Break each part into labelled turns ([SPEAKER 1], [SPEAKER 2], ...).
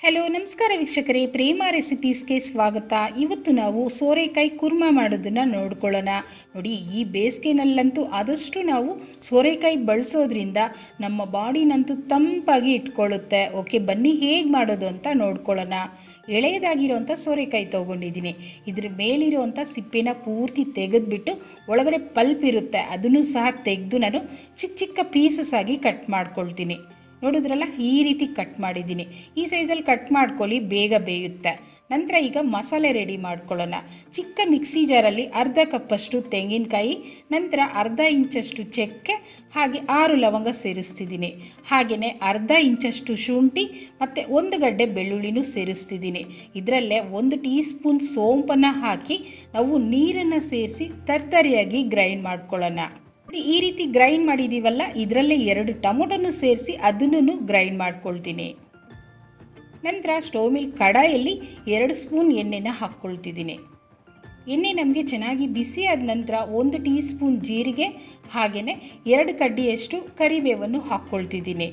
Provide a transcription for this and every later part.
[SPEAKER 1] hello ನಮಸ್ಕಾರ ವೀಕ್ಷಕರೇ ಪ್ರೇಮ ರೆಸಿಪೀಸ್ಗೆ ಸ್ವಾಗತ ಇವತ್ತು ನಾವು ಸೋರೆಕಾಯಿ ಕುರ್ಮಾ ಮಾಡೋದನ್ನು ನೋಡ್ಕೊಳ್ಳೋಣ ನೋಡಿ ಈ ಬೇಸಿಗೆನಲ್ಲಂತೂ ಆದಷ್ಟು ನಾವು ಸೋರೆಕಾಯಿ ಬಳಸೋದ್ರಿಂದ ನಮ್ಮ ಬಾಡಿನಂತೂ ತಂಪಾಗಿ ಇಟ್ಕೊಳ್ಳುತ್ತೆ ಓಕೆ ಬನ್ನಿ ಹೇಗೆ ಮಾಡೋದು ಅಂತ ನೋಡ್ಕೊಳ್ಳೋಣ ಎಳೆಯದಾಗಿರೋಂಥ ಸೋರೆಕಾಯಿ ತೊಗೊಂಡಿದ್ದೀನಿ ಇದ್ರ ಮೇಲಿರುವಂಥ ಸಿಪ್ಪೆನ ಪೂರ್ತಿ ತೆಗೆದ್ಬಿಟ್ಟು ಒಳಗಡೆ ಪಲ್ಪ್ ಇರುತ್ತೆ ಅದನ್ನು ಸಹ ತೆಗೆದು ನಾನು ಚಿಕ್ಕ ಚಿಕ್ಕ ಪೀಸಸ್ ಆಗಿ ಕಟ್ ಮಾಡ್ಕೊಳ್ತೀನಿ ನೋಡಿದ್ರಲ್ಲ ಈ ರೀತಿ ಕಟ್ ಮಾಡಿದ್ದೀನಿ ಈ ಸೈಜಲ್ಲಿ ಕಟ್ ಮಾಡ್ಕೊಳ್ಳಿ ಬೇಗ ಬೇಯುತ್ತೆ ನಂತರ ಈಗ ಮಸಾಲೆ ರೆಡಿ ಮಾಡ್ಕೊಳ್ಳೋಣ ಚಿಕ್ಕ ಮಿಕ್ಸಿ ಜಾರಲ್ಲಿ ಅರ್ಧ ಕಪ್ಪಷ್ಟು ತೆಂಗಿನಕಾಯಿ ನಂತರ ಅರ್ಧ ಇಂಚಷ್ಟು ಚಕ್ಕೆ ಹಾಗೆ ಆರು ಲವಂಗ ಸೇರಿಸ್ತಿದ್ದೀನಿ ಹಾಗೆಯೇ ಅರ್ಧ ಇಂಚಷ್ಟು ಶುಂಠಿ ಮತ್ತು ಒಂದು ಗಡ್ಡೆ ಬೆಳ್ಳುಳ್ಳಿನೂ ಸೇರಿಸ್ತಿದ್ದೀನಿ ಇದರಲ್ಲೇ ಒಂದು ಟೀ ಸ್ಪೂನ್ ಸೋಂಪನ್ನು ಹಾಕಿ ನಾವು ನೀರನ್ನು ಸೇರಿಸಿ ತರ್ತರಿಯಾಗಿ ಗ್ರೈಂಡ್ ಮಾಡ್ಕೊಳ್ಳೋಣ ನೋಡಿ, ಈ ರೀತಿ ಗ್ರೈಂಡ್ ಮಾಡಿದ್ದೀವಲ್ಲ ಇದರಲ್ಲೇ ಎರಡು ಟೊಮೊಟೊನು ಸೇರಿಸಿ ಅದನ್ನು ಗ್ರೈಂಡ್ ಮಾಡ್ಕೊಳ್ತೀನಿ ನಂತರ ಸ್ಟವ್ ಮೇಲೆ ಕಡಾಯಲ್ಲಿ ಎರಡು ಸ್ಪೂನ್ ಎಣ್ಣೆನ ಹಾಕ್ಕೊಳ್ತಿದ್ದೀನಿ ಎಣ್ಣೆ ನಮಗೆ ಚೆನ್ನಾಗಿ ಬಿಸಿ ಆದ ನಂತರ ಒಂದು ಟೀ ಸ್ಪೂನ್ ಜೀರಿಗೆ ಹಾಗೆಯೇ ಎರಡು ಕಡ್ಡಿಯಷ್ಟು ಕರಿಬೇವನ್ನು ಹಾಕ್ಕೊಳ್ತಿದ್ದೀನಿ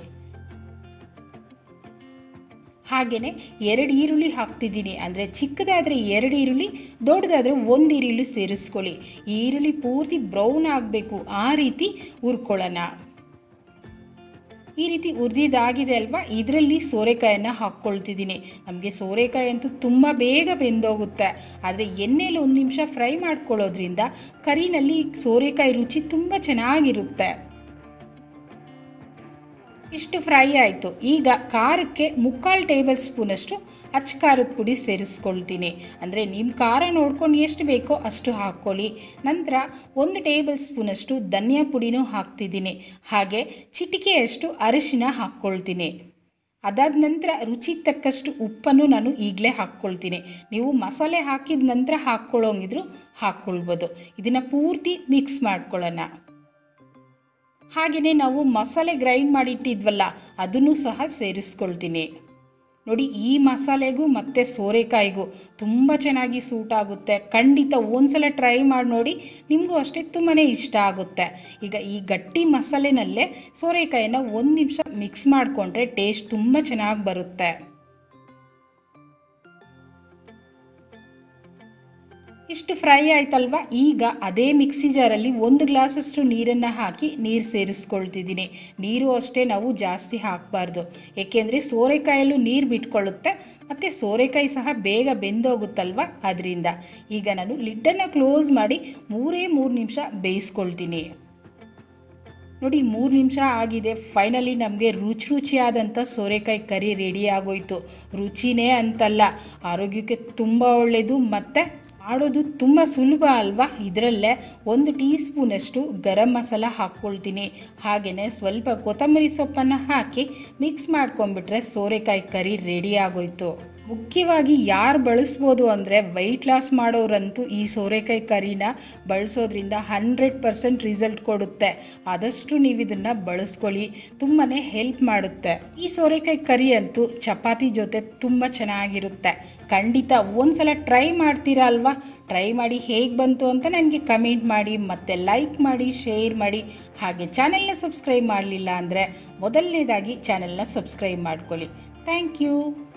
[SPEAKER 1] ಹಾಗೆಯೇ ಎರಡು ಈರುಳ್ಳಿ ಹಾಕ್ತಿದ್ದೀನಿ ಅಂದರೆ ಚಿಕ್ಕದಾದರೆ ಎರಡು ಈರುಳ್ಳಿ ದೊಡ್ಡದಾದರೆ ಒಂದು ಈರುಳ್ಳಿ ಸೇರಿಸ್ಕೊಳ್ಳಿ ಈ ಈರುಳ್ಳಿ ಪೂರ್ತಿ ಬ್ರೌನ್ ಆಗಬೇಕು ಆ ರೀತಿ ಹುರ್ಕೊಳ್ಳೋಣ ಈ ರೀತಿ ಹುರಿದಿದ್ದಾಗಿದೆ ಅಲ್ವಾ ಇದರಲ್ಲಿ ಸೋರೆಕಾಯನ್ನು ಹಾಕ್ಕೊಳ್ತಿದ್ದೀನಿ ನಮಗೆ ಸೋರೆಕಾಯಿ ಅಂತೂ ತುಂಬ ಬೇಗ ಬೆಂದೋಗುತ್ತೆ ಆದರೆ ಎಣ್ಣೆಯಲ್ಲಿ ಒಂದು ನಿಮಿಷ ಫ್ರೈ ಮಾಡ್ಕೊಳ್ಳೋದ್ರಿಂದ ಕರಿನಲ್ಲಿ ಸೋರೆಕಾಯಿ ರುಚಿ ತುಂಬ ಚೆನ್ನಾಗಿರುತ್ತೆ ಇಷ್ಟು ಫ್ರೈ ಆಯಿತು ಈಗ ಖಾರಕ್ಕೆ ಮುಕ್ಕಾಲು ಟೇಬಲ್ ಸ್ಪೂನಷ್ಟು ಅಚ್ಚ ಖಾರದ ಪುಡಿ ಸೇರಿಸ್ಕೊಳ್ತೀನಿ ಅಂದರೆ ನಿಮ್ಮ ಖಾರ ನೋಡ್ಕೊಂಡು ಎಷ್ಟು ಬೇಕೋ ಅಷ್ಟು ಹಾಕ್ಕೊಳ್ಳಿ ನಂತರ ಒಂದು ಟೇಬಲ್ ಸ್ಪೂನಷ್ಟು ಧನಿಯಾ ಪುಡಿನೂ ಹಾಕ್ತಿದ್ದೀನಿ ಹಾಗೆ ಚಿಟಿಕೆಯಷ್ಟು ಅರಿಶಿನ ಹಾಕ್ಕೊಳ್ತೀನಿ ಅದಾದ ನಂತರ ರುಚಿಗೆ ತಕ್ಕಷ್ಟು ಉಪ್ಪನ್ನು ನಾನು ಈಗಲೇ ಹಾಕ್ಕೊಳ್ತೀನಿ ನೀವು ಮಸಾಲೆ ಹಾಕಿದ ನಂತರ ಹಾಕ್ಕೊಳ್ಳೋಂಗಿದ್ರು ಹಾಕ್ಕೊಳ್ಬೋದು ಇದನ್ನು ಪೂರ್ತಿ ಮಿಕ್ಸ್ ಮಾಡ್ಕೊಳ್ಳೋಣ ಹಾಗೆಯೇ ನಾವು ಮಸಾಲೆ ಗ್ರೈಂಡ್ ಮಾಡಿಟ್ಟಿದ್ವಲ್ಲ ಅದನ್ನು ಸಹ ಸೇರಿಸ್ಕೊಳ್ತೀನಿ ನೋಡಿ ಈ ಮಸಾಲೆಗೂ ಮತ್ತು ಸೋರೆಕಾಯಿಗೂ ತುಂಬ ಚೆನ್ನಾಗಿ ಸೂಟ್ ಆಗುತ್ತೆ ಖಂಡಿತ ಒಂದ್ಸಲ ಟ್ರೈ ಮಾಡಿ ನೋಡಿ ನಿಮಗೂ ಅಷ್ಟೇ ತುಂಬಾ ಇಷ್ಟ ಆಗುತ್ತೆ ಈಗ ಈ ಗಟ್ಟಿ ಮಸಾಲೆನಲ್ಲೇ ಸೋರೆಕಾಯಿನ ಒಂದು ನಿಮಿಷ ಮಿಕ್ಸ್ ಮಾಡಿಕೊಂಡ್ರೆ ಟೇಸ್ಟ್ ತುಂಬ ಚೆನ್ನಾಗಿ ಬರುತ್ತೆ ಇಷ್ಟು ಫ್ರೈ ಆಯ್ತಲ್ವ ಈಗ ಅದೇ ಮಿಕ್ಸಿ ಜಾರಲ್ಲಿ ಒಂದು ಗ್ಲಾಸಷ್ಟು ನೀರನ್ನು ಹಾಕಿ ನೀರು ಸೇರಿಸ್ಕೊಳ್ತಿದ್ದೀನಿ ನೀರು ಅಷ್ಟೇ ನಾವು ಜಾಸ್ತಿ ಹಾಕಬಾರ್ದು ಏಕೆಂದರೆ ಸೋರೆಕಾಯಲ್ಲೂ ನೀರು ಬಿಟ್ಕೊಳ್ಳುತ್ತೆ ಮತ್ತು ಸೋರೆಕಾಯಿ ಸಹ ಬೇಗ ಬೆಂದೋಗುತ್ತಲ್ವ ಅದರಿಂದ ಈಗ ನಾನು ಲಿಡ್ಡನ್ನು ಕ್ಲೋಸ್ ಮಾಡಿ ಮೂರೇ ಮೂರು ನಿಮಿಷ ಬೇಯಿಸ್ಕೊಳ್ತೀನಿ ನೋಡಿ ಮೂರು ನಿಮಿಷ ಆಗಿದೆ ಫೈನಲಿ ನಮಗೆ ರುಚಿ ರುಚಿಯಾದಂಥ ಸೋರೆಕಾಯಿ ಕರಿ ರೆಡಿ ಆಗೋಯ್ತು ರುಚಿನೇ ಅಂತಲ್ಲ ಆರೋಗ್ಯಕ್ಕೆ ತುಂಬ ಒಳ್ಳೆಯದು ಮತ್ತು ಮಾಡೋದು ತುಂಬ ಸುಲಭ ಅಲ್ವಾ ಇದರಲ್ಲೇ ಒಂದು ಟೀ ಸ್ಪೂನಷ್ಟು ಗರಂ ಮಸಾಲ ಹಾಕ್ಕೊಳ್ತೀನಿ ಹಾಗೆಯೇ ಸ್ವಲ್ಪ ಕೊತ್ತಂಬರಿ ಸೊಪ್ಪನ್ನು ಹಾಕಿ ಮಿಕ್ಸ್ ಮಾಡ್ಕೊಂಡ್ಬಿಟ್ರೆ ಸೋರೆಕಾಯಿ ಕರಿ ರೆಡಿ ಆಗೋಯ್ತು ಮುಖ್ಯವಾಗಿ ಯಾರು ಬಳಸ್ಬೋದು ಅಂದರೆ ವೆಯ್ಟ್ ಲಾಸ್ ಮಾಡೋರಂತೂ ಈ ಸೋರೆಕಾಯಿ ಕರಿನ ಬಳಸೋದ್ರಿಂದ ಹಂಡ್ರೆಡ್ ಪರ್ಸೆಂಟ್ ರಿಸಲ್ಟ್ ಕೊಡುತ್ತೆ ಆದಷ್ಟು ನೀವು ಇದನ್ನು ಬಳಸ್ಕೊಳ್ಳಿ ತುಂಬಾ ಹೆಲ್ಪ್ ಮಾಡುತ್ತೆ ಈ ಸೋರೆಕಾಯಿ ಕರಿ ಅಂತೂ ಚಪಾತಿ ಜೊತೆ ತುಂಬ ಚೆನ್ನಾಗಿರುತ್ತೆ ಖಂಡಿತ ಒಂದ್ಸಲ ಟ್ರೈ ಮಾಡ್ತೀರಾ ಅಲ್ವಾ ಟ್ರೈ ಮಾಡಿ ಹೇಗೆ ಬಂತು ಅಂತ ನನಗೆ ಕಮೆಂಟ್ ಮಾಡಿ ಮತ್ತು ಲೈಕ್ ಮಾಡಿ ಶೇರ್ ಮಾಡಿ ಹಾಗೆ ಚಾನೆಲ್ನ ಸಬ್ಸ್ಕ್ರೈಬ್ ಮಾಡಲಿಲ್ಲ ಅಂದರೆ ಮೊದಲನೇದಾಗಿ ಚಾನೆಲ್ನ ಸಬ್ಸ್ಕ್ರೈಬ್ ಮಾಡ್ಕೊಳ್ಳಿ ಥ್ಯಾಂಕ್ ಯು